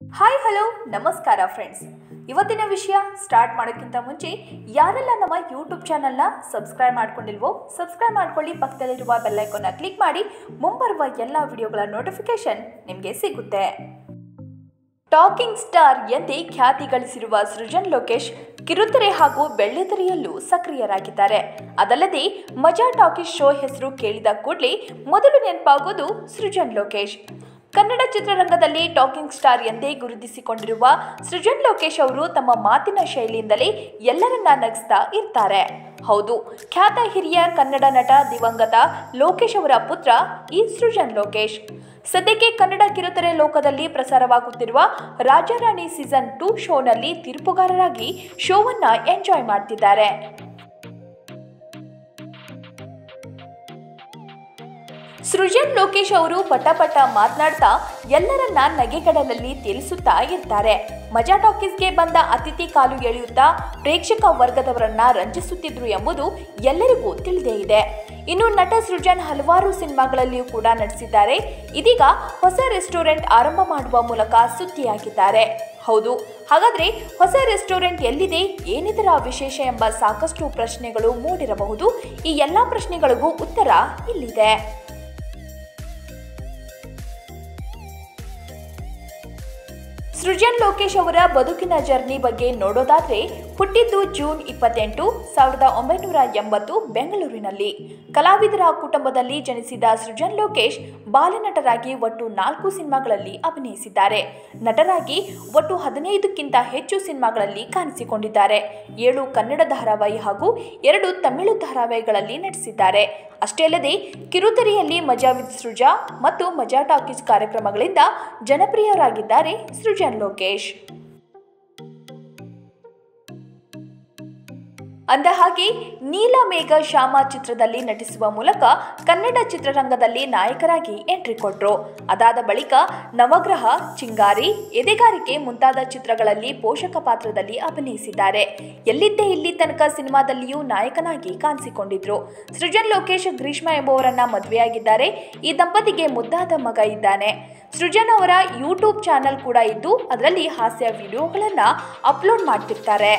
hi hello ನಮಸ್ಕಾರ friends ಇವತ್ತಿನ ವಿಷಯ ಸ್ಟಾರ್ಟ್ ಮಾಡೋಕ್ಕಿಂತ ಮುಂಚೆ ಯಾರೆಲ್ಲ ನಮ್ಮ ಯೂಟ್ಯೂಬ್ ಚಾನಲ್ನ ಸಬ್ಸ್ಕ್ರೈಬ್ ಮಾಡ್ಕೊಂಡಿಲ್ವೋ ಸಬ್ಸ್ಕ್ರೈಬ್ ಮಾಡ್ಕೊಳ್ಳಿ ಪಕ್ಕದಲ್ಲಿರುವ ಬೆಲ್ಲೈಕನ್ನ ಕ್ಲಿಕ್ ಮಾಡಿ ಮುಂಬರುವ ಎಲ್ಲ ವಿಡಿಯೋಗಳ ನೋಟಿಫಿಕೇಶನ್ ನಿಮಗೆ ಸಿಗುತ್ತೆ ಟಾಕಿಂಗ್ ಸ್ಟಾರ್ ಎಂದೇ ಖ್ಯಾತಿ ಗಳಿಸಿರುವ ಸೃಜನ್ ಲೋಕೇಶ್ ಕಿರುತೆರೆ ಹಾಗೂ ಬೆಳ್ಳಿತೆರೆಯಲ್ಲೂ ಸಕ್ರಿಯರಾಗಿದ್ದಾರೆ ಅದಲ್ಲದೆ ಮಜಾ ಟಾಕೀಸ್ ಶೋ ಹೆಸರು ಕೇಳಿದ ಕೂಡಲೇ ಮೊದಲು ನೆನಪಾಗೋದು ಸೃಜನ್ ಲೋಕೇಶ್ ಕನ್ನಡ ಚಿತ್ರರಂಗದಲ್ಲಿ ಟಾಕಿಂಗ್ ಸ್ಟಾರ್ ಎಂದೇ ಗುರುತಿಸಿಕೊಂಡಿರುವ ಸೃಜನ್ ಲೋಕೇಶ್ ಅವರು ತಮ್ಮ ಮಾತಿನ ಶೈಲಿಯಿಂದಲೇ ಎಲ್ಲರನ್ನ ನಗಿಸ್ತಾ ಇರ್ತಾರೆ ಹೌದು ಖ್ಯಾತ ಹಿರಿಯ ಕನ್ನಡ ನಟ ದಿವಂಗತ ಲೋಕೇಶ್ ಅವರ ಪುತ್ರ ಈ ಸೃಜನ್ ಲೋಕೇಶ್ ಸದ್ಯಕ್ಕೆ ಕನ್ನಡ ಕಿರುತೆರೆ ಲೋಕದಲ್ಲಿ ಪ್ರಸಾರವಾಗುತ್ತಿರುವ ರಾಜಾರಾಣಿ ಸೀಸನ್ ಟೂ ಶೋನಲ್ಲಿ ತೀರ್ಪುಗಾರರಾಗಿ ಶೋವನ್ನ ಎಂಜಾಯ್ ಮಾಡ್ತಿದ್ದಾರೆ ಸೃಜನ್ ಲೋಕೇಶ್ ಅವರು ಪಟ ಪಟ ಮಾತನಾಡ್ತಾ ಎಲ್ಲರನ್ನ ನಗೆಗಡಲಲ್ಲಿ ತೇಲಿಸುತ್ತಾ ಇರ್ತಾರೆ ಮಜಾ ಟಾಕೀಸ್ಗೆ ಬಂದ ಅತಿಥಿ ಕಾಲು ಎಳೆಯುತ್ತಾ ಪ್ರೇಕ್ಷಕ ವರ್ಗದವರನ್ನ ರಂಜಿಸುತ್ತಿದ್ರು ಎಂಬುದು ಎಲ್ಲರಿಗೂ ತಿಳಿದೇ ಇದೆ ಇನ್ನು ನಟ ಸೃಜನ್ ಹಲವಾರು ಸಿನಿಮಾಗಳಲ್ಲಿಯೂ ಕೂಡ ನಟಿಸಿದ್ದಾರೆ ಇದೀಗ ಹೊಸ ರೆಸ್ಟೋರೆಂಟ್ ಆರಂಭ ಮಾಡುವ ಮೂಲಕ ಸುದ್ದಿಯಾಗಿದ್ದಾರೆ ಹೌದು ಹಾಗಾದ್ರೆ ಹೊಸ ರೆಸ್ಟೋರೆಂಟ್ ಎಲ್ಲಿದೆ ಏನಿದರ ವಿಶೇಷ ಎಂಬ ಸಾಕಷ್ಟು ಪ್ರಶ್ನೆಗಳು ಮೂಡಿರಬಹುದು ಈ ಎಲ್ಲ ಪ್ರಶ್ನೆಗಳಿಗೂ ಉತ್ತರ ಇಲ್ಲಿದೆ ಸೃಜನ್ ಲೋಕೇಶ್ ಅವರ ಬದುಕಿನ ಜರ್ನಿ ಬಗ್ಗೆ ನೋಡೋದಾದ್ರೆ ಹುಟ್ಟಿದ್ದು ಜೂನ್ ಇಪ್ಪತ್ತೆಂಟು ಸಾವಿರದ ಒಂಬೈನೂರ ಎಂಬತ್ತು ಬೆಂಗಳೂರಿನಲ್ಲಿ ಕಲಾವಿದರ ಕುಟುಂಬದಲ್ಲಿ ಜನಿಸಿದ ಸೃಜನ್ ಲೋಕೇಶ್ ಬಾಲನಟರಾಗಿ ಒಟ್ಟು ನಾಲ್ಕು ಸಿನಿಮಾಗಳಲ್ಲಿ ಅಭಿನಯಿಸಿದ್ದಾರೆ ನಟರಾಗಿ ಒಟ್ಟು ಹದಿನೈದಕ್ಕಿಂತ ಹೆಚ್ಚು ಸಿನಿಮಾಗಳಲ್ಲಿ ಕಾಣಿಸಿಕೊಂಡಿದ್ದಾರೆ ಏಳು ಕನ್ನಡ ಧಾರಾವಾಹಿ ಹಾಗೂ ಎರಡು ತಮಿಳು ಧಾರಾವಾಹಿಗಳಲ್ಲಿ ನಟಿಸಿದ್ದಾರೆ ಅಷ್ಟೇ ಅಲ್ಲದೆ ಕಿರುತೆರೆಯಲ್ಲಿ ಮಜಾ ವಿತ್ ಸೃಜಾ ಮತ್ತು ಮಜಾ ಟಾಕೀಸ್ ಕಾರ್ಯಕ್ರಮಗಳಿಂದ ಜನಪ್ರಿಯರಾಗಿದ್ದಾರೆ ಸೃಜನ್ ಲೋಕೇಶ್ ಅಂದ ಹಾಗೆ ನೀಲಮೇಘ ಶ್ಯಾಮ ಚಿತ್ರದಲ್ಲಿ ನಟಿಸುವ ಮೂಲಕ ಕನ್ನಡ ಚಿತ್ರರಂಗದಲ್ಲಿ ನಾಯಕರಾಗಿ ಎಂಟ್ರಿ ಕೊಟ್ರು ಅದಾದ ಬಳಿಕ ನವಗ್ರಹ ಚಿಂಗಾರಿ ಎದೆಗಾರಿಕೆ ಮುಂತಾದ ಚಿತ್ರಗಳಲ್ಲಿ ಪೋಷಕ ಪಾತ್ರದಲ್ಲಿ ಅಭಿನಯಿಸಿದ್ದಾರೆ ಎಲ್ಲಿದ್ದೇ ಇಲ್ಲಿ ತನಕ ಸಿನಿಮಾದಲ್ಲಿಯೂ ನಾಯಕನಾಗಿ ಕಾಣಿಸಿಕೊಂಡಿದ್ರು ಸೃಜನ್ ಲೋಕೇಶ್ ಗ್ರೀಷ್ಮ ಎಂಬುವರನ್ನ ಮದುವೆಯಾಗಿದ್ದಾರೆ ಈ ದಂಪತಿಗೆ ಮುದ್ದಾದ ಮಗ ಇದ್ದಾನೆ ಸೃಜನ್ ಅವರ ಯೂಟ್ಯೂಬ್ ಚಾನೆಲ್ ಕೂಡ ಇದ್ದು ಅದರಲ್ಲಿ ಹಾಸ್ಯ ವಿಡಿಯೋಗಳನ್ನ ಅಪ್ಲೋಡ್ ಮಾಡ್ತಿರ್ತಾರೆ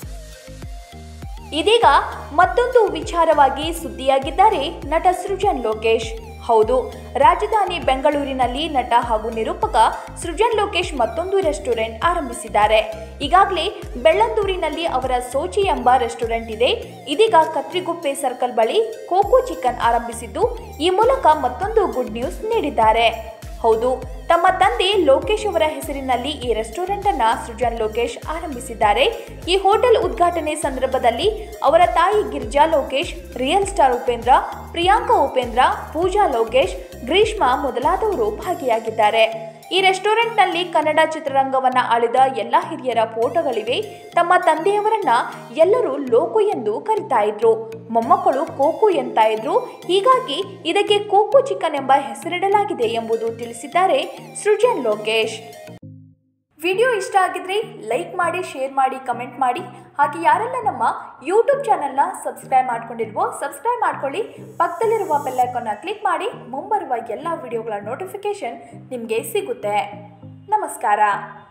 ಇದೀಗ ಮತ್ತೊಂದು ವಿಚಾರವಾಗಿ ಸುದ್ದಿಯಾಗಿದ್ದಾರೆ ನಟ ಸೃಜನ್ ಲೋಕೇಶ್ ಹೌದು ರಾಜಧಾನಿ ಬೆಂಗಳೂರಿನಲ್ಲಿ ನಟ ಹಾಗೂ ನಿರೂಪಕ ಸೃಜನ್ ಲೋಕೇಶ್ ಮತ್ತೊಂದು ರೆಸ್ಟೋರೆಂಟ್ ಆರಂಭಿಸಿದ್ದಾರೆ ಈಗಾಗಲೇ ಬೆಳ್ಳಂದೂರಿನಲ್ಲಿ ಅವರ ಸೋಚಿ ಎಂಬ ರೆಸ್ಟೋರೆಂಟ್ ಇದೆ ಇದೀಗ ಕತ್ರಿಗುಪ್ಪೆ ಸರ್ಕಲ್ ಬಳಿ ಕೋಕೋ ಚಿಕನ್ ಆರಂಭಿಸಿದ್ದು ಈ ಮೂಲಕ ಮತ್ತೊಂದು ಗುಡ್ ನ್ಯೂಸ್ ನೀಡಿದ್ದಾರೆ ಹೌದು ತಮ್ಮ ತಂದೆ ಲೋಕೇಶ್ ಅವರ ಹೆಸರಿನಲ್ಲಿ ಈ ರೆಸ್ಟೋರೆಂಟ್ ಅನ್ನ ಸೃಜನ್ ಲೋಕೇಶ್ ಆರಂಭಿಸಿದ್ದಾರೆ ಈ ಹೋಟೆಲ್ ಉದ್ಘಾಟನೆ ಸಂದರ್ಭದಲ್ಲಿ ಅವರ ತಾಯಿ ಗಿರ್ಜಾ ಲೋಕೇಶ್ ರಿಯಲ್ ಸ್ಟಾರ್ ಉಪೇಂದ್ರ ಪ್ರಿಯಾಂಕಾ ಉಪೇಂದ್ರ ಪೂಜಾ ಲೋಕೇಶ್ ಗ್ರೀಷ್ಮಾ ಮೊದಲಾದವರು ಭಾಗಿಯಾಗಿದ್ದಾರೆ ಈ ರೆಸ್ಟೋರೆಂಟ್ನಲ್ಲಿ ಕನ್ನಡ ಚಿತ್ರರಂಗವನ್ನ ಆಳಿದ ಎಲ್ಲ ಹಿರಿಯರ ಫೋಟೋಗಳಿವೆ ತಮ್ಮ ತಂದೆಯವರನ್ನ ಎಲ್ಲರೂ ಲೋಕು ಎಂದು ಕರಿತಾ ಇದ್ರು ಮೊಮ್ಮಕ್ಕಳು ಕೋಕು ಎಂತ ಇದ್ರು ಹೀಗಾಗಿ ಇದಕ್ಕೆ ಕೋಕು ಚಿಕನ್ ಎಂಬ ಹೆಸರಿಡಲಾಗಿದೆ ಎಂಬುದು ತಿಳಿಸಿದ್ದಾರೆ ಸೃಜನ್ ಲೋಕೇಶ್ ವಿಡಿಯೋ ಇಷ್ಟ ಆಗಿದ್ರೆ ಲೈಕ್ ಮಾಡಿ ಶೇರ್ ಮಾಡಿ ಕಮೆಂಟ್ ಮಾಡಿ ಹಾಗೆ ಯಾರೆಲ್ಲ ನಮ್ಮ ಯೂಟ್ಯೂಬ್ ಚಾನಲ್ನ ಸಬ್ಸ್ಕ್ರೈಬ್ ಮಾಡ್ಕೊಂಡಿಲ್ವೋ ಸಬ್ಸ್ಕ್ರೈಬ್ ಮಾಡ್ಕೊಳ್ಳಿ ಪಕ್ಕದಲ್ಲಿರುವ ಬೆಲ್ಲೈಕನ್ನ ಕ್ಲಿಕ್ ಮಾಡಿ ಮುಂಬರುವ ಎಲ್ಲ ವಿಡಿಯೋಗಳ ನೋಟಿಫಿಕೇಶನ್ ನಿಮಗೆ ಸಿಗುತ್ತೆ ನಮಸ್ಕಾರ